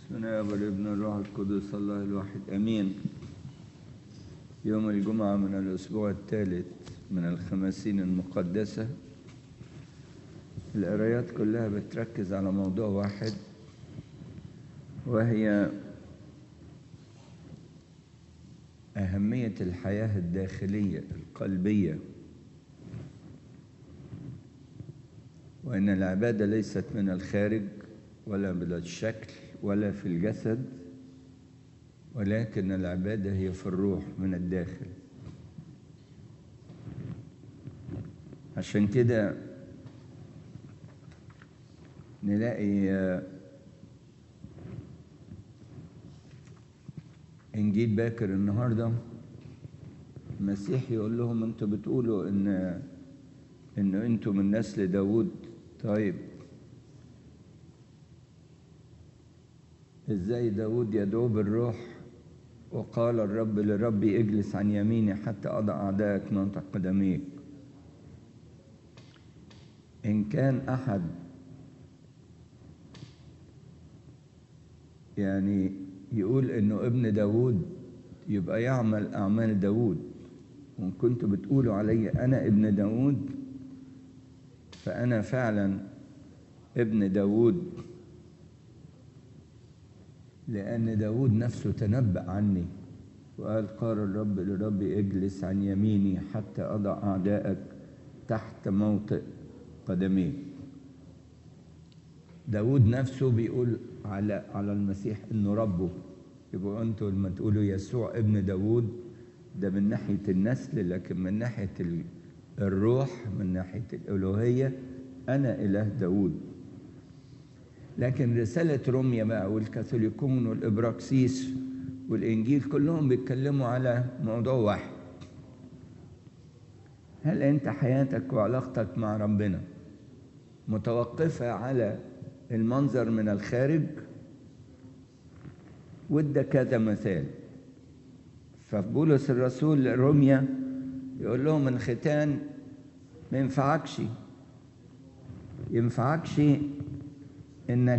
بسم الله والابن الروح القدس الله الواحد امين يوم الجمعه من الاسبوع الثالث من الخمسين المقدسه القرايات كلها بتركز على موضوع واحد وهي اهميه الحياه الداخليه القلبيه وان العباده ليست من الخارج ولا من الشكل ولا في الجسد ولكن العباده هي في الروح من الداخل عشان كده نلاقي انجيل باكر النهارده المسيح يقول لهم انتوا بتقولوا ان ان انتوا من نسل داوود طيب ازاي داود يدعو بالروح وقال الرب لربي اجلس عن يميني حتى اضع اعدائك منطق قدميك ان كان احد يعني يقول انه ابن داود يبقى يعمل اعمال داود وان كنتوا بتقولوا علي انا ابن داود فانا فعلا ابن داود لأن داود نفسه تنبأ عني وقال قال الرب لربي اجلس عن يميني حتى أضع أعدائك تحت موطئ قدميك داود نفسه بيقول على على المسيح انه ربه يبقوا انتوا لما تقولوا يسوع ابن داود ده من ناحيه النسل لكن من ناحيه الروح من ناحيه الالوهيه انا اله داود لكن رسالة روميا بقى والكاثوليكون والإبراكسيس والإنجيل كلهم بيتكلموا على موضوع واحد هل أنت حياتك وعلاقتك مع ربنا متوقفة على المنظر من الخارج وده كذا مثال فبولس الرسول لروميا يقول لهم الختان ما ينفعكش ينفعكش انك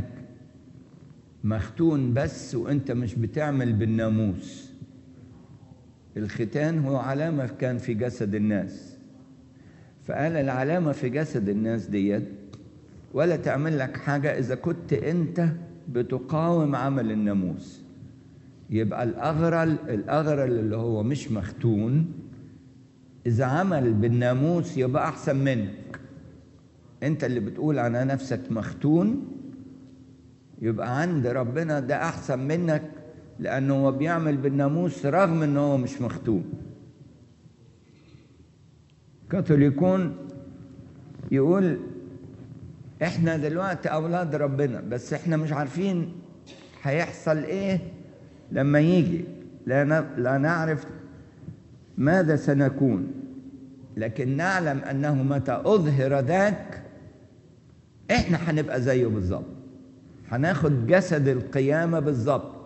مختون بس وانت مش بتعمل بالناموس الختان هو علامه كان في جسد الناس فقال العلامه في جسد الناس ديت ولا تعمل لك حاجه اذا كنت انت بتقاوم عمل الناموس يبقى الاغرل الاغرل اللي هو مش مختون اذا عمل بالناموس يبقى احسن منك انت اللي بتقول على نفسك مختون يبقى عند ربنا ده احسن منك لانه هو بيعمل بالناموس رغم ان هو مش مختوم كاثوليكون يقول احنا دلوقتي اولاد ربنا بس احنا مش عارفين هيحصل ايه لما يجي لا لا نعرف ماذا سنكون لكن نعلم انه متى اظهر ذاك احنا هنبقى زيه بالظبط هناخد جسد القيامة بالظبط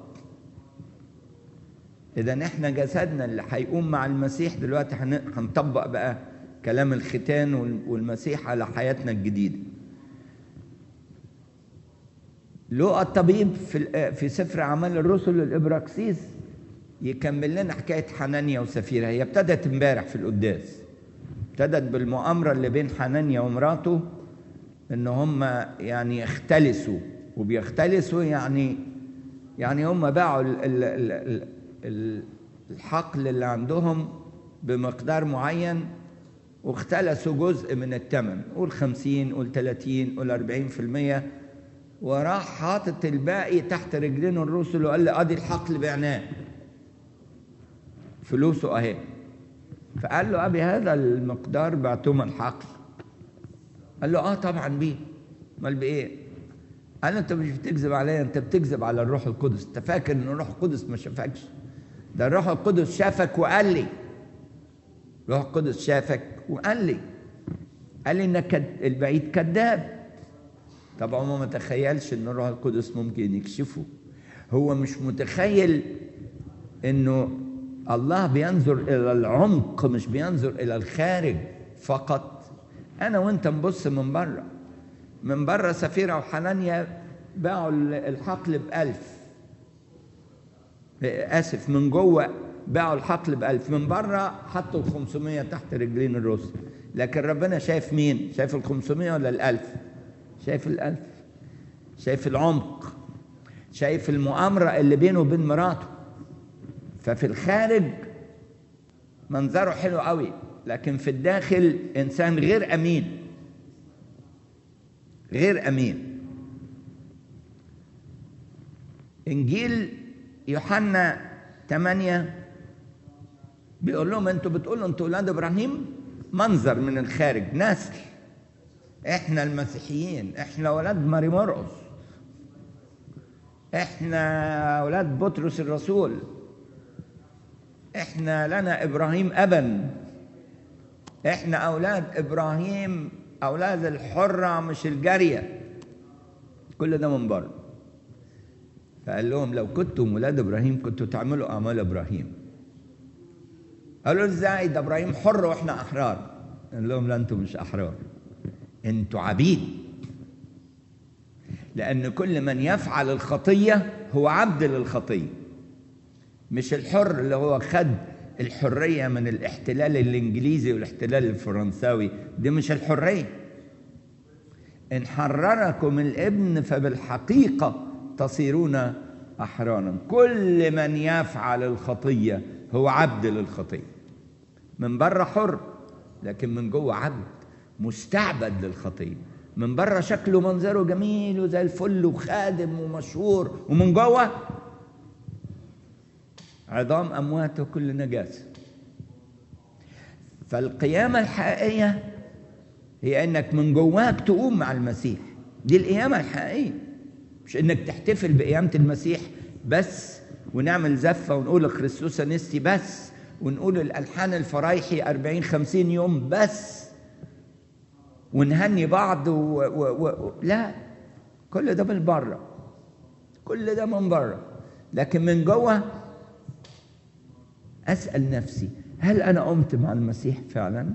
إذا إحنا جسدنا اللي هيقوم مع المسيح دلوقتي هنطبق بقى كلام الختان والمسيح على حياتنا الجديدة. لقى الطبيب في في سفر أعمال الرسل الإبراكسيس يكمل لنا حكاية حنانيا وسفيرة هي ابتدت امبارح في القداس. ابتدت بالمؤامرة اللي بين حنانيا ومراته إن هم يعني يختلسوا وبيختلسوا يعني يعني هم باعوا ال ال ال ال الحقل اللي عندهم بمقدار معين واختلسوا جزء من الثمن قول خمسين قول تلاتين قول أربعين في المية وراح حاطط الباقي تحت رجلين الرسل وقال لي ادي الحقل بعناه فلوسه اهي فقال له ابي هذا المقدار بعتم الحقل قال له اه طبعا بيه امال بايه قال انت مش بتكذب عليا انت بتكذب على الروح القدس انت فاكر ان الروح القدس ما شافكش ده الروح القدس شافك وقال لي الروح القدس شافك وقال لي قال لي انك البعيد كذاب طبعا هو ما تخيلش ان الروح القدس ممكن يكشفه هو مش متخيل انه الله بينظر الى العمق مش بينظر الى الخارج فقط انا وانت نبص من بره من بره سفيرة وحنانيا باعوا الحقل بألف اسف من جوه باعوا الحقل ب 1000 من بره حطوا ال 500 تحت رجلين الرسل لكن ربنا شايف مين؟ شايف ال 500 ولا ال 1000 شايف ال 1000 شايف العمق شايف المؤامرة اللي بينه وبين مراته ففي الخارج منظره حلو قوي لكن في الداخل إنسان غير أمين غير أمين إنجيل يوحنا 8 بيقول لهم انتوا بتقولوا انتوا اولاد ابراهيم منظر من الخارج نسل احنا المسيحيين احنا اولاد ماري مرقس احنا اولاد بطرس الرسول احنا لنا ابراهيم ابا احنا اولاد ابراهيم اولاد الحره مش الجاريه كل ده من بره فقال لهم لو كنتم ولاد ابراهيم كنتوا تعملوا اعمال ابراهيم قالوا ازاي ده ابراهيم حر واحنا احرار قال لهم لا انتم مش احرار انتوا عبيد لان كل من يفعل الخطيه هو عبد للخطيه مش الحر اللي هو خد الحريه من الاحتلال الانجليزي والاحتلال الفرنساوي دي مش الحريه ان حرركم الابن فبالحقيقه تصيرون احرارا كل من يفعل الخطيه هو عبد للخطيه من بره حر لكن من جوه عبد مستعبد للخطيه من بره شكله منظره جميل وزي الفل وخادم ومشهور ومن جوه عظام اموات وكل نجاسه فالقيامه الحقيقيه هي انك من جواك تقوم مع المسيح دي القيامه الحقيقيه مش انك تحتفل بقيامه المسيح بس ونعمل زفه ونقول خريستوس نستي بس ونقول الالحان الفرايحي 40 50 يوم بس ونهني بعض و... و... و... لا كل ده من بره كل ده من بره لكن من جوه اسال نفسي هل انا قمت مع المسيح فعلا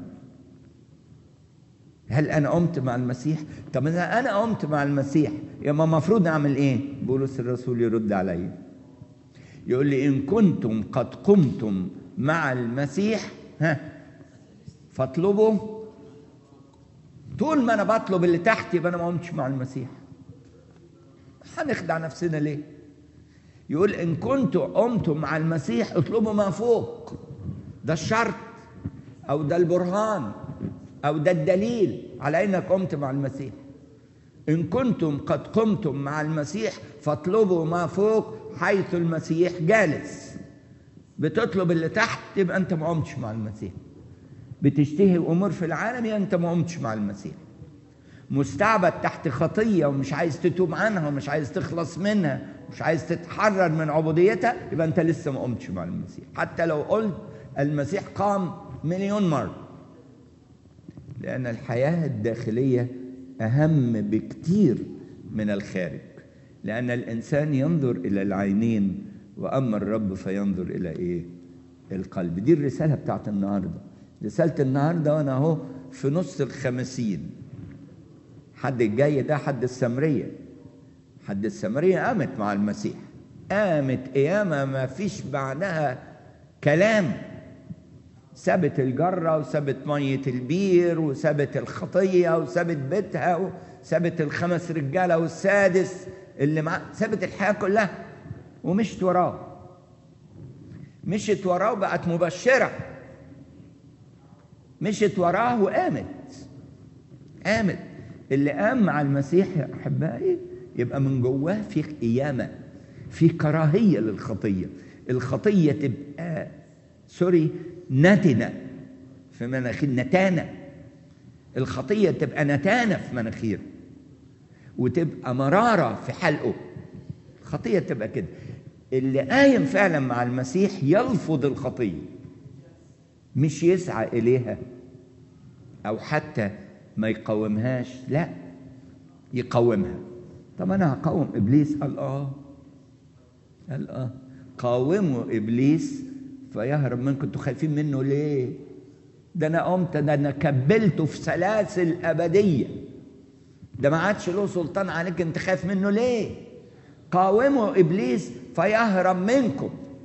هل انا قمت مع المسيح طب اذا انا قمت مع المسيح يبقى المفروض اعمل ايه بولس الرسول يرد عليا يقول لي ان كنتم قد قمتم مع المسيح ها فاطلبوا طول ما انا بطلب اللي تحت يبقى انا ما قمتش مع المسيح هنخدع نفسنا ليه يقول ان كنتم قمتم مع المسيح اطلبوا ما فوق ده الشرط او ده البرهان او ده الدليل على انك قمت مع المسيح ان كنتم قد قمتم مع المسيح فاطلبوا ما فوق حيث المسيح جالس بتطلب اللي تحت يبقى انت ما قمتش مع المسيح بتشتهي امور في العالم يبقى انت ما قمتش مع المسيح مستعبد تحت خطيه ومش عايز تتوب عنها ومش عايز تخلص منها مش عايز تتحرر من عبوديتها يبقى انت لسه ما قمتش مع المسيح حتى لو قلت المسيح قام مليون مره لان الحياه الداخليه اهم بكتير من الخارج لان الانسان ينظر الى العينين واما الرب فينظر الى ايه القلب دي الرساله بتاعت النهارده رساله النهارده وانا اهو في نص الخمسين حد الجاي ده حد السمريه حد السمريه قامت مع المسيح قامت قيامه ما فيش بعدها كلام سابت الجره وسابت ميه البير وسابت الخطيه وسابت بيتها وسابت الخمس رجاله والسادس اللي مع سابت الحياه كلها ومشت وراه مشت وراه وبقت مبشره مشت وراه وقامت قامت اللي قام مع المسيح يا احبائي يبقى من جواه في قيامه في كراهيه للخطيه الخطيه تبقى سوري نتنه في مناخير نتانه الخطيه تبقى نتانه في مناخيره وتبقى مراره في حلقه الخطيه تبقى كده اللي قايم فعلا مع المسيح يلفظ الخطيه مش يسعى اليها او حتى ما يقاومهاش لا يقاومها طب انا هقاوم ابليس قال اه قال اه قاوموا ابليس فيهرب منكم انتوا خايفين منه ليه ده انا قمت ده انا كبلته في سلاسل ابديه ده ما عادش له سلطان عليك انت خايف منه ليه قاوموا ابليس فيهرب منكم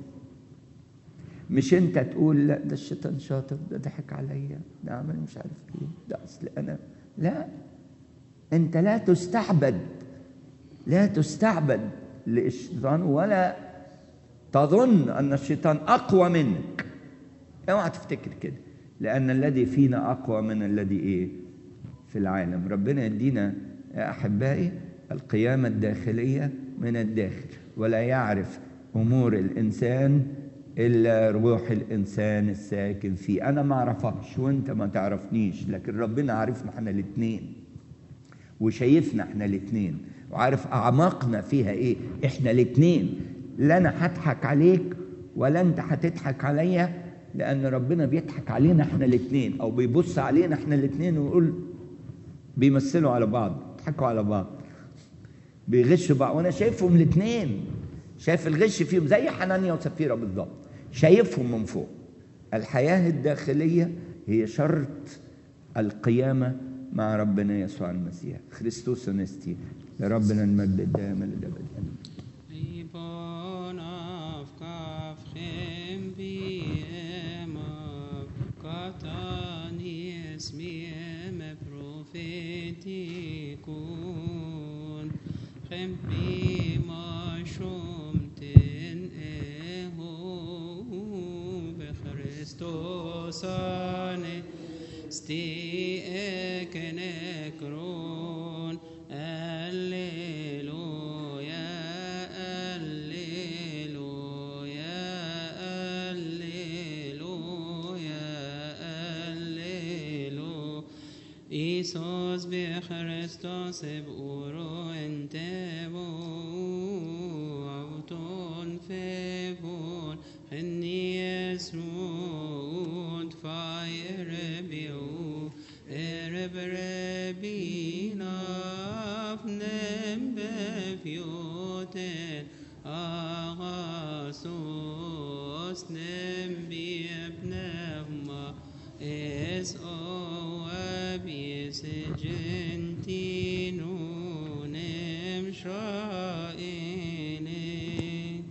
مش انت تقول لا ده الشيطان شاطر ده ضحك عليا ده عمل مش عارف ايه ده اصل انا لا انت لا تستعبد لا تستعبد للشيطان ولا تظن ان الشيطان اقوى منك اوعى تفتكر كده لان الذي فينا اقوى من الذي ايه في العالم ربنا يدينا يا احبائي القيامه الداخليه من الداخل ولا يعرف امور الانسان الا روح الانسان الساكن فيه انا ما اعرفكش وانت ما تعرفنيش لكن ربنا عارفنا احنا الاثنين وشايفنا احنا الاثنين وعارف اعماقنا فيها ايه احنا الاثنين لا انا هضحك عليك ولا انت هتضحك عليا لان ربنا بيضحك علينا احنا الاثنين او بيبص علينا احنا الاثنين ويقول بيمثلوا على بعض يضحكوا على بعض بيغشوا بعض وانا شايفهم الاثنين شايف الغش فيهم زي حنانيا وسفيره بالظبط شايفهم من فوق الحياه الداخليه هي شرط القيامه مع ربنا يسوع المسيح خريستوس ونستي لربنا المجد الدائم للابد امين Ibon av kafchem biemav katanis miem profetikun chem bima shumtin ehu bechristos ane sti ekenekron Alleluia, Alleluia, Alleluia, Alleluia. Isos بخريستوس بأورو انتبو أوتون فيبون خني يسرود فاير بيو ارب ربينا فنم بفيوتن أغاسوس نم بيبنهما اس او ابيس جنتينو نم شائني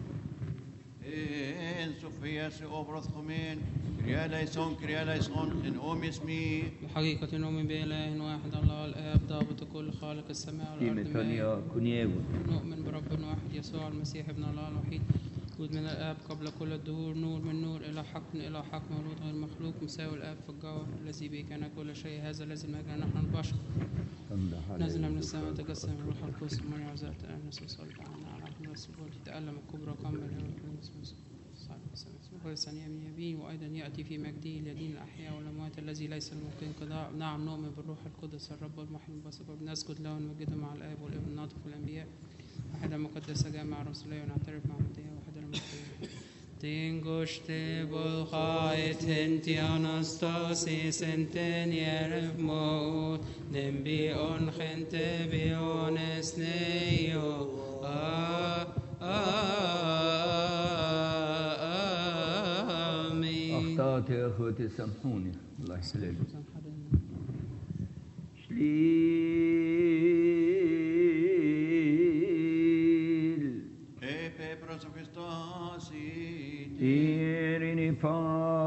En Sofia se obras comen, cria laison, cria laison, en om اسمي بحقيقة نؤمن بإله واحد الله الآب ضابط كل خالق السماء والأرض ما تيمتونيا كونييغو نؤمن برب واحد يسوع المسيح ابن الله الوحيد مولود من الآب قبل كل الدهور نور من نور إلى حق من إلى حق مولود غير مخلوق مساوي الآب في الجوهر الذي به كان كل شيء هذا الذي ما كان نحن البشر نزل من السماء تجسم من روح القدس من عزات أنس وصلب عنا على أحمد السبل تألم الكبرى قام من ثانية من يمين وأيضا يأتي في مجده ليدين الأحياء والأموات الذي ليس الممكن انقضاء نعم نؤمن بالروح القدس الرب المحيي البصر بنسجد له ونمجده مع الآب والابن الناطق والأنبياء واحدة مقدسة جامعة رسولية ونعترف مع مدية واحدة المسيحية Tingushte bolchait enti anastasis enten yeref mout Nimbi on gente bion esneyo Amen اخطات يا اخوتي سامحوني الله يحلل شليل Epe prosophistosi, Irini